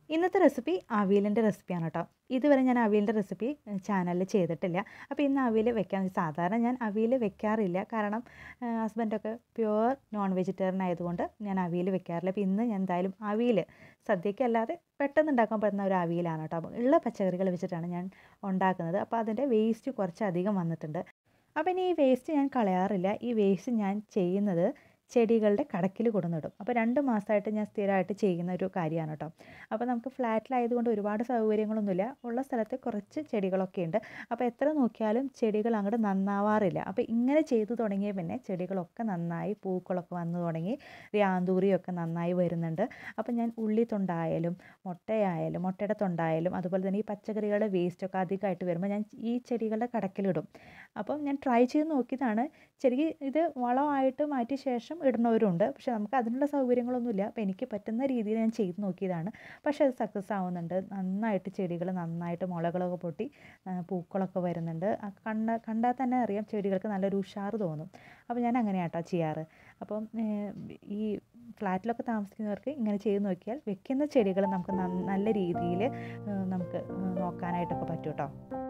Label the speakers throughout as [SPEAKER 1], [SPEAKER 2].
[SPEAKER 1] ഇന്നത്തെ റെസിപ്പി അവിയലിൻ്റെ റെസിപ്പിയാണ് കേട്ടോ ഇതുവരെ ഞാൻ അവിയലിൻ്റെ റെസിപ്പി ചാനലിൽ ചെയ്തിട്ടില്ല അപ്പോൾ ഇന്ന് അവിയൽ വെക്കാൻ സാധാരണ ഞാൻ അവിയൽ വെക്കാറില്ല കാരണം ഹസ്ബൻഡൊക്കെ പ്യുവർ നോൺ വെജിറ്റേറിയൻ ആയതുകൊണ്ട് ഞാൻ അവിയൽ വെക്കാറില്ല അപ്പോൾ ഇന്ന് ഞാൻ എന്തായാലും അവിയൽ സദ്യക്കല്ലാതെ പെട്ടെന്ന് ഉണ്ടാക്കാൻ പറ്റുന്ന ഒരു അവിയലാണ് കേട്ടോ അപ്പോൾ ഉള്ള പച്ചക്കറികൾ വെച്ചിട്ടാണ് ഞാൻ ഉണ്ടാക്കുന്നത് അപ്പോൾ അതിൻ്റെ വേസ്റ്റ് കുറച്ചധികം വന്നിട്ടുണ്ട് അപ്പോൾ ഇനി ഈ വേസ്റ്റ് ഞാൻ കളയാറില്ല ഈ വേസ്റ്റ് ഞാൻ ചെയ്യുന്നത് ചെടികളുടെ കടക്കിൽ കൊടുന്നിടും അപ്പോൾ രണ്ട് മാസമായിട്ട് ഞാൻ സ്ഥിരമായിട്ട് ചെയ്യുന്ന ഒരു കാര്യമാണ് കേട്ടോ അപ്പോൾ നമുക്ക് ഫ്ലാറ്റിലായതുകൊണ്ട് ഒരുപാട് സൗകര്യങ്ങളൊന്നുമില്ല ഉള്ള സ്ഥലത്ത് കുറച്ച് ചെടികളൊക്കെ ഉണ്ട് അപ്പോൾ എത്ര നോക്കിയാലും ചെടികൾ അങ്ങോട്ട് നന്നാവാറില്ല അപ്പോൾ ഇങ്ങനെ ചെയ്തു തുടങ്ങിയ പിന്നെ ചെടികളൊക്കെ നന്നായി പൂക്കളൊക്കെ വന്നു തുടങ്ങി രാന്തൂറിയൊക്കെ നന്നായി വരുന്നുണ്ട് അപ്പോൾ ഞാൻ ഉള്ളിത്തൊണ്ടായാലും മുട്ടയായാലും മുട്ടയുടെ തൊണ്ടായാലും അതുപോലെ തന്നെ ഈ പച്ചക്കറികളുടെ വേസ്റ്റൊക്കെ അധികമായിട്ട് വരുമ്പോൾ ഞാൻ ഈ ചെടികളുടെ കടക്കിലിടും അപ്പം ഞാൻ ട്രൈ ചെയ്ത് നോക്കിയതാണ് ചെടിക്ക് ഇത് വളമായിട്ട് മാറ്റിയ ശേഷം ഇടുന്നവരുണ്ട് പക്ഷെ നമുക്ക് അതിനുള്ള സൗകര്യങ്ങളൊന്നുമില്ല അപ്പോൾ എനിക്ക് പറ്റുന്ന രീതിയിൽ ഞാൻ ചെയ്ത് നോക്കിയതാണ് പക്ഷേ അത് സക്സസ് ആവുന്നുണ്ട് നന്നായിട്ട് ചെടികൾ നന്നായിട്ട് മുളകളൊക്കെ പൊട്ടി പൂക്കളൊക്കെ വരുന്നുണ്ട് കണ്ട കണ്ടാൽ തന്നെ അറിയാം ചെടികൾക്ക് നല്ലൊരു ഉഷാറ് തോന്നും അപ്പോൾ ഞാൻ അങ്ങനെയാട്ടോ ചെയ്യാറ് അപ്പം ഈ ഫ്ലാറ്റിലൊക്കെ താമസിക്കുന്നവർക്ക് ഇങ്ങനെ ചെയ്ത് നോക്കിയാൽ വെക്കുന്ന ചെടികൾ നമുക്ക് നല്ല രീതിയിൽ നമുക്ക് നോക്കാനായിട്ടൊക്കെ പറ്റും കേട്ടോ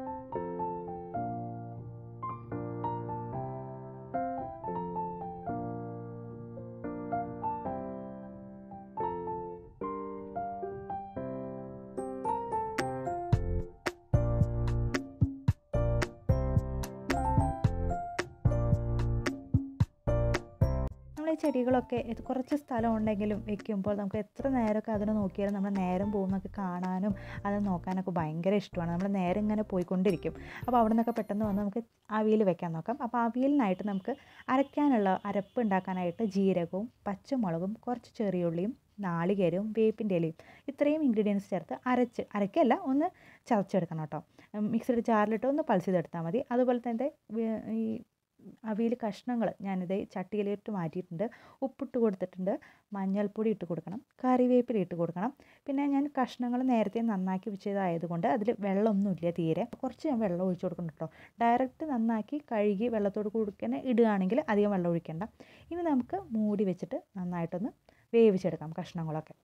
[SPEAKER 1] നമ്മൾ ഈ ചെടികളൊക്കെ കുറച്ച് സ്ഥലം ഉണ്ടെങ്കിലും വെക്കുമ്പോൾ നമുക്ക് എത്ര നേരമൊക്കെ അതിനെ നോക്കിയാലും നമ്മൾ നേരം പോകുന്നൊക്കെ കാണാനും അത് നോക്കാനൊക്കെ ഭയങ്കര ഇഷ്ടമാണ് നമ്മൾ നേരം ഇങ്ങനെ പോയിക്കൊണ്ടിരിക്കും അപ്പോൾ അവിടെ നിന്നൊക്കെ പെട്ടെന്ന് വന്ന് നമുക്ക് അവിയൽ വെക്കാൻ നോക്കാം അപ്പോൾ അവിയലിനായിട്ട് നമുക്ക് അരയ്ക്കാനുള്ള അരപ്പ് ഉണ്ടാക്കാനായിട്ട് ജീരകവും പച്ചമുളകും കുറച്ച് ചെറിയുള്ളിയും നാളികേരവും വേപ്പിൻ്റെ ഇലയും ഇത്രയും ഇൻഗ്രീഡിയൻസ് ചേർത്ത് അരച്ച് അരയ്ക്കല്ല ഒന്ന് ചതച്ചെടുക്കണം കേട്ടോ മിക്സിയുടെ ജാറിലിട്ട് ഒന്ന് പൾസ് ചെയ്തെടുത്താൽ മതി അതുപോലെ തന്നെ ഈ അവിയൽ കഷ്ണങ്ങൾ ഞാനിത് ചട്ടിയിലിട്ട് മാറ്റിയിട്ടുണ്ട് ഉപ്പിട്ട് കൊടുത്തിട്ടുണ്ട് മഞ്ഞൾപ്പൊടി ഇട്ട് കൊടുക്കണം കറിവേപ്പില ഇട്ട് കൊടുക്കണം പിന്നെ ഞാൻ കഷ്ണങ്ങൾ നേരത്തെ നന്നാക്കി വെച്ചതായതുകൊണ്ട് അതിൽ വെള്ളമൊന്നുമില്ല തീരെ കുറച്ച് ഞാൻ വെള്ളം ഒഴിച്ച് കൊടുക്കണം കേട്ടോ ഡയറക്റ്റ് നന്നാക്കി കഴുകി വെള്ളത്തോട് കൊടുക്കണേ ഇടുകയാണെങ്കിൽ അധികം വെള്ളം ഒഴിക്കേണ്ട ഇനി നമുക്ക് മൂടി വെച്ചിട്ട് നന്നായിട്ടൊന്ന് വേവിച്ചെടുക്കാം കഷ്ണങ്ങളൊക്കെ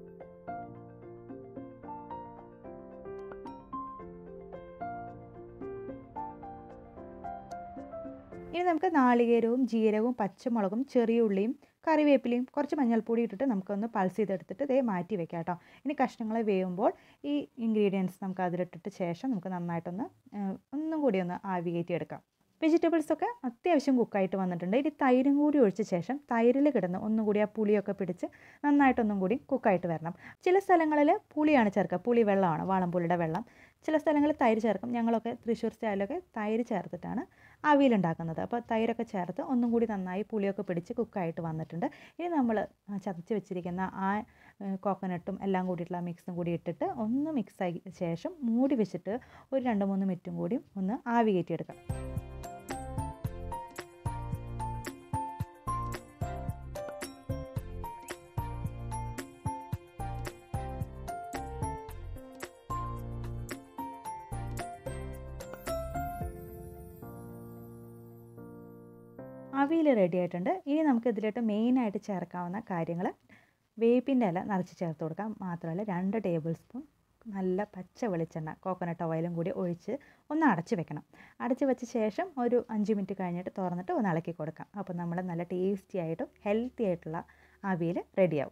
[SPEAKER 1] ഇനി നമുക്ക് നാളികേരവും ജീരകവും പച്ചമുളകും ചെറിയ ഉള്ളിയും കറിവേപ്പിലയും കുറച്ച് മഞ്ഞൾപ്പൊടി ഇട്ടിട്ട് നമുക്കൊന്ന് പൾസ് ചെയ്തെടുത്തിട്ട് ഇതേ മാറ്റി വെക്കാം കേട്ടോ ഇനി കഷ്ണങ്ങൾ വേവുമ്പോൾ ഈ ഇൻഗ്രീഡിയൻസ് നമുക്ക് അതിലിട്ടിട്ട് ശേഷം നമുക്ക് നന്നായിട്ടൊന്ന് ഒന്നും കൂടി ഒന്ന് ആവി കയറ്റി എടുക്കാം വെജിറ്റബിൾസൊക്കെ അത്യാവശ്യം കുക്കായിട്ട് വന്നിട്ടുണ്ട് ഇനി തൈരും കൂടി ഒഴിച്ച ശേഷം തൈരിൽ കിടന്ന് ഒന്നും കൂടി ആ പുളിയൊക്കെ പിടിച്ച് നന്നായിട്ടൊന്നും കൂടി കുക്കായിട്ട് വരണം ചില സ്ഥലങ്ങളിൽ പുളിയാണ് ചേർക്കുക പുളി വെള്ളമാണ് വാളംപുളിയുടെ വെള്ളം ചില സ്ഥലങ്ങളിൽ തൈര് ചേർക്കും ഞങ്ങളൊക്കെ തൃശ്ശൂർ സ്റ്റൈലൊക്കെ തൈര് ചേർത്തിട്ടാണ് അവിയലുണ്ടാക്കുന്നത് അപ്പോൾ തൈരൊക്കെ ചേർത്ത് ഒന്നും കൂടി നന്നായി പുളിയൊക്കെ പിടിച്ച് കുക്കായിട്ട് വന്നിട്ടുണ്ട് ഇനി നമ്മൾ ചതച്ച് വെച്ചിരിക്കുന്ന ആ കോക്കനട്ടും എല്ലാം കൂടിയിട്ടുള്ള മിക്സും കൂടി ഇട്ടിട്ട് ഒന്ന് മിക്സ് ആയി ശേഷം മൂടി വെച്ചിട്ട് ഒരു രണ്ട് മൂന്ന് മിനിറ്റും കൂടി ഒന്ന് ആവി കയറ്റിയെടുക്കാം അവിയൽ റെഡി ആയിട്ടുണ്ട് ഇനി നമുക്ക് ഇതിലോട്ട് മെയിനായിട്ട് ചേർക്കാവുന്ന കാര്യങ്ങൾ വേപ്പിൻ്റെ ഇല നിറച്ച് ചേർത്ത് കൊടുക്കാം മാത്രമല്ല രണ്ട് ടേബിൾ സ്പൂൺ നല്ല പച്ച വെളിച്ചെണ്ണ കോക്കനട്ട് ഓയിലും കൂടി ഒഴിച്ച് ഒന്ന് അടച്ച് വെക്കണം അടച്ച് വെച്ച ശേഷം ഒരു അഞ്ച് മിനിറ്റ് കഴിഞ്ഞിട്ട് തുറന്നിട്ട് ഒന്ന് ഇളക്കി കൊടുക്കാം അപ്പോൾ നമ്മൾ നല്ല ടേസ്റ്റി ആയിട്ടും ഹെൽത്തി ആയിട്ടുള്ള അവിയൽ റെഡിയാവും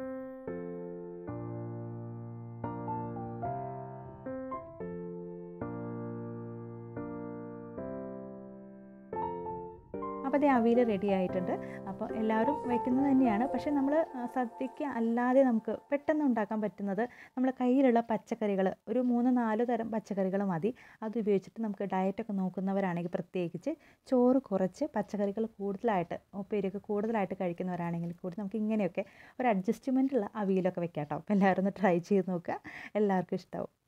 [SPEAKER 1] അപ്പോൾ അതേ അവിയൽ റെഡി ആയിട്ടുണ്ട് അപ്പോൾ എല്ലാവരും വയ്ക്കുന്നത് തന്നെയാണ് പക്ഷേ നമ്മൾ സദ്യക്ക് അല്ലാതെ നമുക്ക് പെട്ടെന്ന് ഉണ്ടാക്കാൻ പറ്റുന്നത് നമ്മൾ കയ്യിലുള്ള പച്ചക്കറികൾ ഒരു മൂന്ന് നാല് തരം പച്ചക്കറികൾ മതി അത് ഉപയോഗിച്ചിട്ട് നമുക്ക് ഡയറ്റൊക്കെ നോക്കുന്നവരാണെങ്കിൽ പ്രത്യേകിച്ച് ചോറ് കുറച്ച് പച്ചക്കറികൾ കൂടുതലായിട്ട് ഉപ്പേരിയൊക്കെ കൂടുതലായിട്ട് കഴിക്കുന്നവരാണെങ്കിൽ കൂടി നമുക്ക് ഇങ്ങനെയൊക്കെ ഒരു അഡ്ജസ്റ്റ്മെൻറ്റുള്ള അവിയലൊക്കെ വെക്കാം കേട്ടോ അപ്പോൾ എല്ലാവരും ഒന്ന് ട്രൈ ചെയ്ത് നോക്കുക എല്ലാവർക്കും ഇഷ്ടമാവും